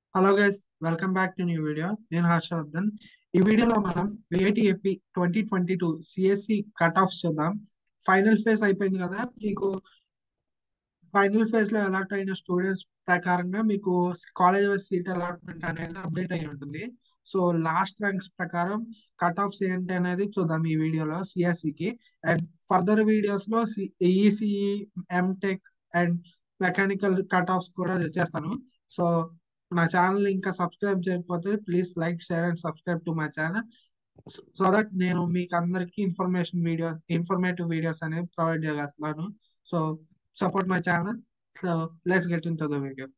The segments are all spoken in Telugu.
hello guys welcome back to new video నేను హర్షవర్ధన్ ఈ వీడియోలో మనం VITFP twenty twenty two CSE cut offs చూద్దాం ఫైనల్ ఫేజ్ అయిపోయింది కదా మీకు ఫైనల్ ఫేజ్ లో అలాట్ అయిన స్టూడెంట్స్ ప్రకారంగా మీకు కాలేజ్ సీట్ అలాట్మెంట్ అనేది అప్డేట్ అయి ఉంటుంది సో లాస్ట్ ర్యాంక్స్ ప్రకారం కట్ ఆఫ్స్ ఏంటి అనేది చూద్దాం ఈ వీడియోలో సిఎస్సికి అండ్ ఫర్దర్ వీడియోస్ లో ECE MTech and mechanical cut offs కూడా చేస్తాను సో నా ఛానల్ ఇంకా సబ్స్క్రైబ్ చేయకపోతే please like share and subscribe to my channel so that నేను మీకు అందరికి ఇన్ఫర్మేషన్ వీడియో ఇన్ఫర్మేటివ్ వీడియోస్ అనేవి ప్రొవైడ్ చేయగలుగుతాను so support my channel so let's get into the video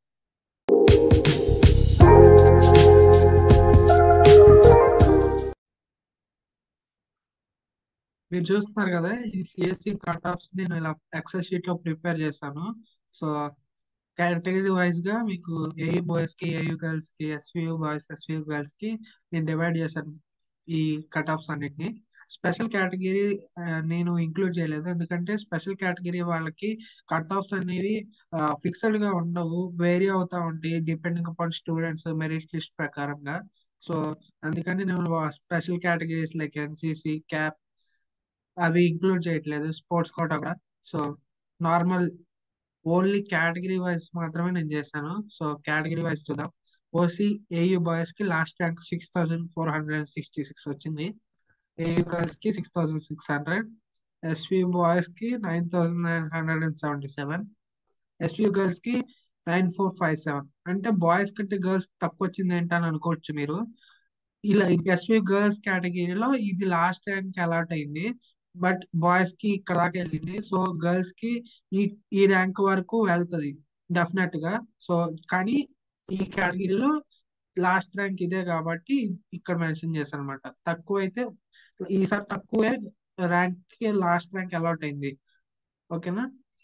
మీరు చూస్తున్నారు కదా ఈ సిఎస్సి కట్ ఆఫ్స్ నేను ఇలా ఎక్సెల్ షీట్ లో ప్రిపేర్ చేశాను సో కేటగిరీ వైజ్ గా మీకు ఏయూ బాయ్స్ కి ఏయూ గర్ల్స్ కి ఎస్వియు బాయ్స్ ఎస్వియు గర్ల్స్ కి నేను డివైడ్ చేశాను ఈ కట్ ఆఫ్స్ అన్నిటిని స్పెషల్ కేటగిరీ నేను ఇంక్లూడ్ చేయలేదు ఎందుకంటే స్పెషల్ కేటగిరీ వాళ్ళకి కట్ ఆఫ్స్ అనేవి ఫిక్స్డ్ గా ఉండవు వేరీ అవుతా ఉంటాయి depending upon students merit list ప్రకారంగా సో అందుకని నేను special categories like NCC CAP అవి ఇంక్లూడ్ చేయట్లేదు స్పోర్ట్స్ కోటా కూడా so normal only category wise మాత్రమే నేను చేశాను సో కేటగిరీ వైజ్ చూద్దాం ఓసీ ఏయూ బాయ్స్ కి last rank six thousand four hundred and sixty six వచ్చింది ఏయూ గర్ల్స్ కి six thousand six hundred SV boys కి nine thousand nine hundred and seventy seven SV girls కి నైన్ ఫోర్ ఫైవ్ సెవెన్ అంటే బాయ్స్ కంటే గర్ల్స్ తక్కువ వచ్చింది ఏంటని అనుకోవచ్చు మీరు ఇలా ఎస్వి గర్ల్స్ కేటగిరీలో ఇది లాస్ట్ ర్యాంక్ అలాట్ అయింది బట్ బాయ్స్ కి ఇక్కడ దాకా వెళ్ళింది సో గర్ల్స్ కి ఈ ఈ ర్యాంక్ వరకు వెళ్తుంది డెఫినెట్ గా సో కానీ ఈ కేటగిరీలో లాస్ట్ ర్యాంక్ ఇదే కాబట్టి ఇక్కడ మెన్షన్ చేశాను అనమాట తక్కువ అయితే ఈసారి తక్కువే ర్యాంక్ కి లాస్ట్ ర్యాంక్ అలాట్ అయింది ఓకేనా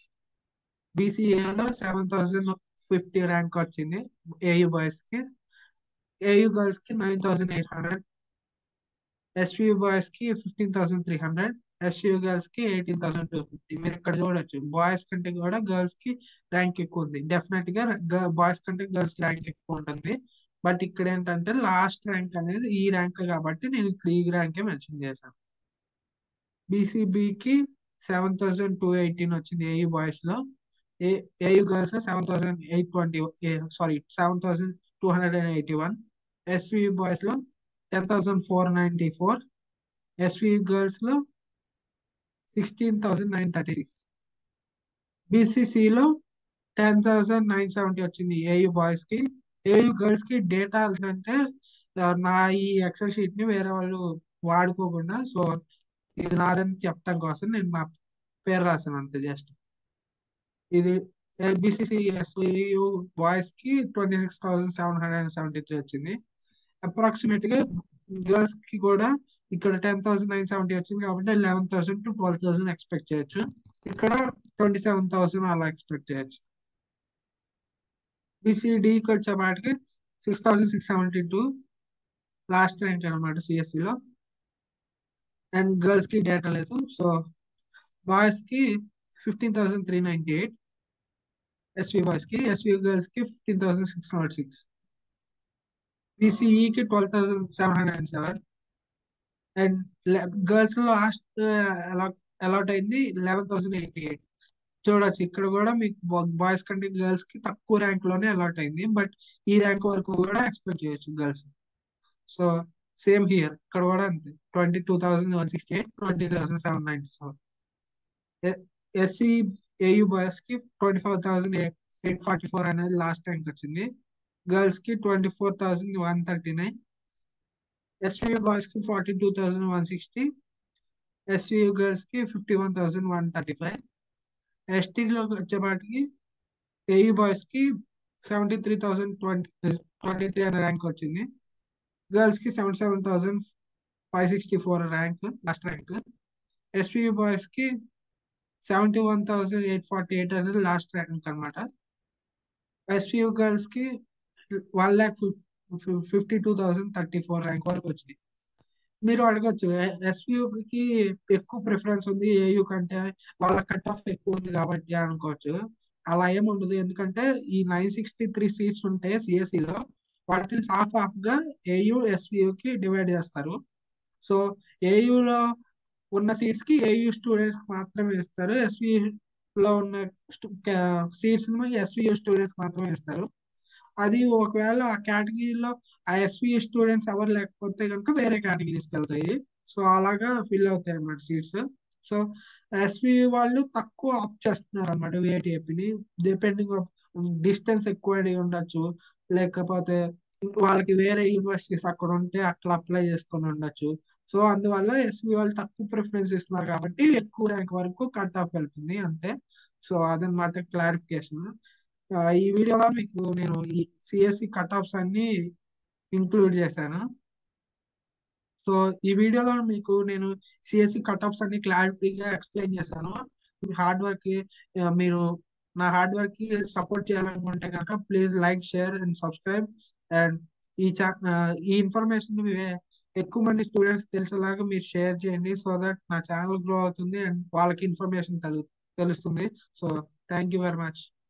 బీసీఏలో సెవెన్ థౌసండ్ ఫిఫ్టీ ర్యాంక్ వచ్చింది ఏయూ బాయ్స్ కి ఏయూ గర్ల్స్ కి nine thousand eight hundred SV boys కి fifteen thousand three hundred SU girls కి ఎయిటీన్ థౌసండ్ టూ ఫిఫ్టీ మీరు ఇక్కడ చూడొచ్చు బాయ్స్ కంటే కూడా గర్ల్స్ కి ర్యాంక్ ఎక్కువ ఉంది డెఫినెట్ గా బాయ్స్ కంటే గర్ల్స్ ర్యాంక్ ఎక్కువ ఉంటుంది బట్ ఇక్కడ ఏంటంటే లాస్ట్ ర్యాంక్ అనేది ఈ ర్యాంక్ కాబట్టి నేను ఇక్కడ ఈ ర్యాంకే మెన్షన్ చేశాను బీసీబీకి సెవెన్ థౌసండ్ టూ ఎయిటీన్ వచ్చింది ఏయూ బాయ్స్ లో ఏ ఏయూ గర్ల్స్ లో seven thousand eight twenty sorry seven thousand two hundred and eighty one SV boys లో ten thousand four ninety four SV girls లో sixteen thousand nine thirty six బీసీసీలో టెన్ థౌసండ్ నైన్ సెవెంటీ వచ్చింది ఏయూ బాయ్స్ కి ఏయూ గర్ల్స్ కి డేటా అంటే నా ఈ ఎక్సెల్ షీట్ ని వేరే వాళ్ళు వాడుకోకుండా సో ఇది నాదని చెప్పడం కోసం నేను నా పేరు రాశాను అంతే జస్ట్ ఇది బీసీసీ ఎస్యూ బాయ్స్ కి twenty six thousand seven hundred and seventy three వచ్చింది అప్రాక్సిమేట్ గా గర్ల్స్ కి కూడా ఇక్కడ టెన్ థౌసండ్ నైన్ సెవెంటీ వచ్చింది కాబట్టి eleven thousand to twelve thousand expect చేయొచ్చు ఇక్కడ ట్వంటీ సెవెన్ థౌసండ్ అలా ఎక్స్పెక్ట్ చేయొచ్చు బీసీడీకి వచ్చేపాటికి six thousand six seventy two last rank అనమాట సిఎస్సిలో అండ్ గర్ల్స్ కి డేటా లేదు సో బాయ్స్ కి fifteen thousand three ninety eight SV boys కి ఎస్వి గర్ల్స్ కి fifteen thousand six nought six బీసీఈకి twelve thousand seven hundred and seven and girls లో లాస్ట్ అలాట్ అయింది లెవెన్ థౌసండ్ ఎయిటీ ఎయిట్ చూడొచ్చు ఇక్కడ కూడా మీకు బాయ్స్ కంటే గర్ల్స్ కి తక్కువ ర్యాంక్ లోనే అలాట్ అయింది బట్ ఈ ర్యాంక్ వరకు కూడా ఎక్స్పెక్ట్ చేయొచ్చు గర్ల్స్ సో సేమ్ హియర్ ఇక్కడ కూడా అంతే twenty two thousand one sixty eight twenty thousand seven ninety seven SC AU boys కి twenty four thousand eight forty four అనేది లాస్ట్ ర్యాంక్ వచ్చింది గర్ల్స్ కి twenty four thousand one thirty nine SV boys కి forty two thousand one sixty SV girls కి fifty one thousand one thirty five ఎస్టీలో వచ్చేపాటికి ఏయూ బాయ్స్ కి seventy three thousand twenty twenty three అనే ర్యాంక్ వచ్చింది గర్ల్స్ కి seventy seven thousand five sixty four rank last rank SV boys కి seventy one thousand eight forty eight అనేది లాస్ట్ ర్యాంక్ అనమాట ఎస్వి గర్ల్స్ కి one lakh fifty two thousand thirty four rank వరకు వచ్చింది మీరు అడగచ్చు ఎస్పీకి ఎక్కువ ప్రిఫరెన్స్ ఉంది ఏయూ కంటే వాళ్ళ కట్ ఆఫ్ ఎక్కువ ఉంది కాబట్టి అనుకోవచ్చు అలా ఏమి ఉండదు ఎందుకంటే ఈ నైన్ సిక్స్టీ త్రీ సీట్స్ ఉంటే సిఎస్సిలో వాటిని హాఫ్ హాఫ్ గా ఏయు ఎస్వియుకి డివైడ్ చేస్తారు సో ఏయులో ఉన్న సీట్స్ కి ఏయు స్టూడెంట్స్ మాత్రమే ఇస్తారు ఎస్వి లో ఉన్న సీట్స్ ఎస్వియు స్టూడెంట్స్ మాత్రమే ఇస్తారు అది ఒకవేళ ఆ కేటగిరీలో ఆ ఎస్వి స్టూడెంట్స్ ఎవరు లేకపోతే కనుక వేరే కేటగిరీస్కి వెళ్తాయి సో అలాగా ఫిల్ అవుతాయి అన్నమాట సీట్స్ సో ఎస్వి వాళ్ళు తక్కువ ఆప్ చేస్తున్నారు అన్నమాట విఐటిఎఫ్ని డిపెండింగ్ ఆఫ్ డిస్టెన్స్ ఎక్కువ అయి ఉండొచ్చు లేకపోతే వాళ్ళకి వేరే యూనివర్సిటీస్ అక్కడ ఉంటే అట్లా అప్లై చేసుకొని ఉండొచ్చు సో అందువల్ల ఎస్వి వాళ్ళు తక్కువ ప్రిఫరెన్స్ ఇస్తున్నారు కాబట్టి ఎక్కువ ర్యాంక్ వరకు కట్ ఆఫ్ వెళ్తుంది అంతే సో అదనమాట క్లారిఫికేషన్ ఈ వీడియోలో మీకు నేను ఈ సిఎస్సి కట్ ఆఫ్స్ అన్ని ఇంక్లూడ్ చేశాను సో ఈ వీడియోలో మీకు నేను సిఎస్సి కట్ ఆఫ్స్ అన్ని క్లారిటీగా ఎక్స్ప్లెయిన్ చేశాను హార్డ్ వర్క్ మీరు నా హార్డ్ వర్క్ కి సపోర్ట్ చేయాలనుకుంటే కనుక please like share and subscribe and ఈ చా ఈ ఇన్ఫర్మేషన్ ఎక్కువ మంది స్టూడెంట్స్ తెలిసేలాగా మీరు షేర్ చేయండి సో దట్ నా ఛానల్ గ్రో అవుతుంది అండ్ వాళ్ళకి ఇన్ఫర్మేషన్ తెలుస్తుంది so thank you very much